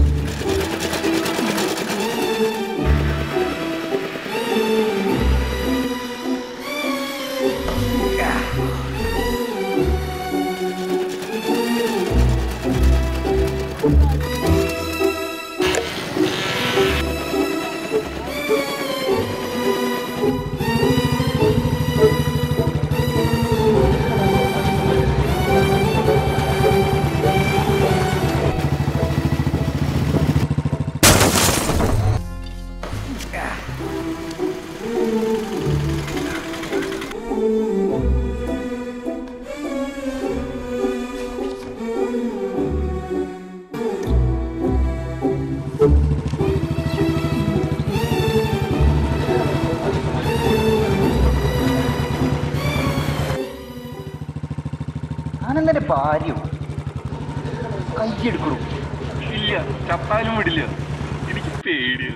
ആനന്ദന്റെ ഭാര്യ കയ്യെടുക്കണു ഇല്ല ചത്താലും വിടില്ല എനിക്ക് പേടിയാണ്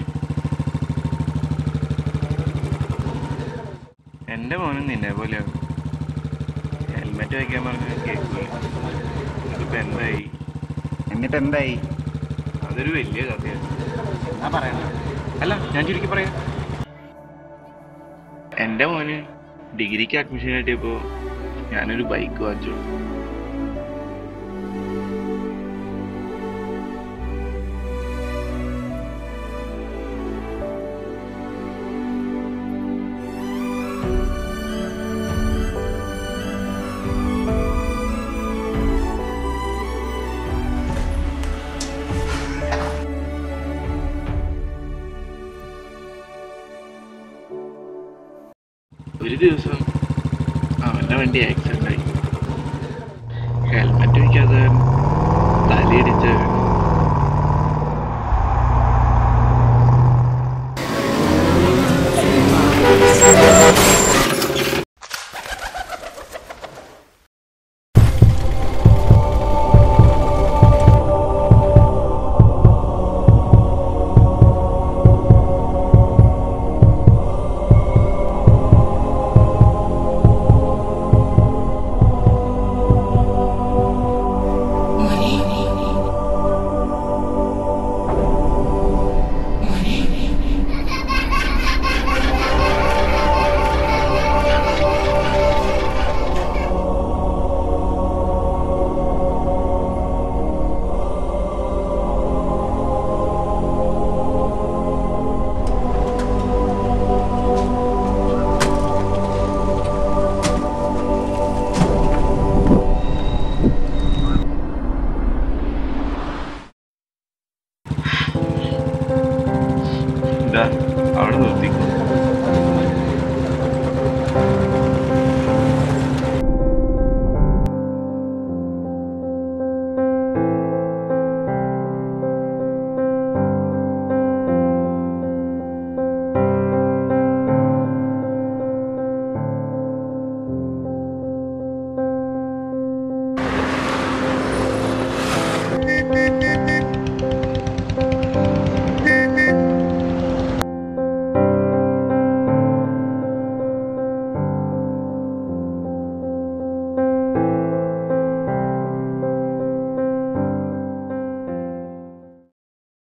എന്റെ മോനും നിന്നെ പോലെയാണ് ഹെൽമെറ്റ് വയ്ക്കാൻ പറഞ്ഞ കേൾക്കൂല ഇതിപ്പോ എന്തായി എന്നിട്ട് എന്തായി അതൊരു വലിയ കഥയാണ് എന്നാ പറയണ്ട അല്ല ഞാൻ ചുരുക്കി പറയാം എന്റെ മോന് ഡിഗ്രിക്ക് അഡ്മിഷൻ കിട്ടിയപ്പോ ഞാനൊരു ബൈക്ക് വാങ്ങിച്ചു ഒരു ദിവസം അവന്റെ വണ്ടി ആക്സിഡന്റ് ആയി ഹെൽമെറ്റ് വയ്ക്കാതെ തലയിടിച്ച് വീണു. ഇതാ അവിടെ നിർത്തിക്കോ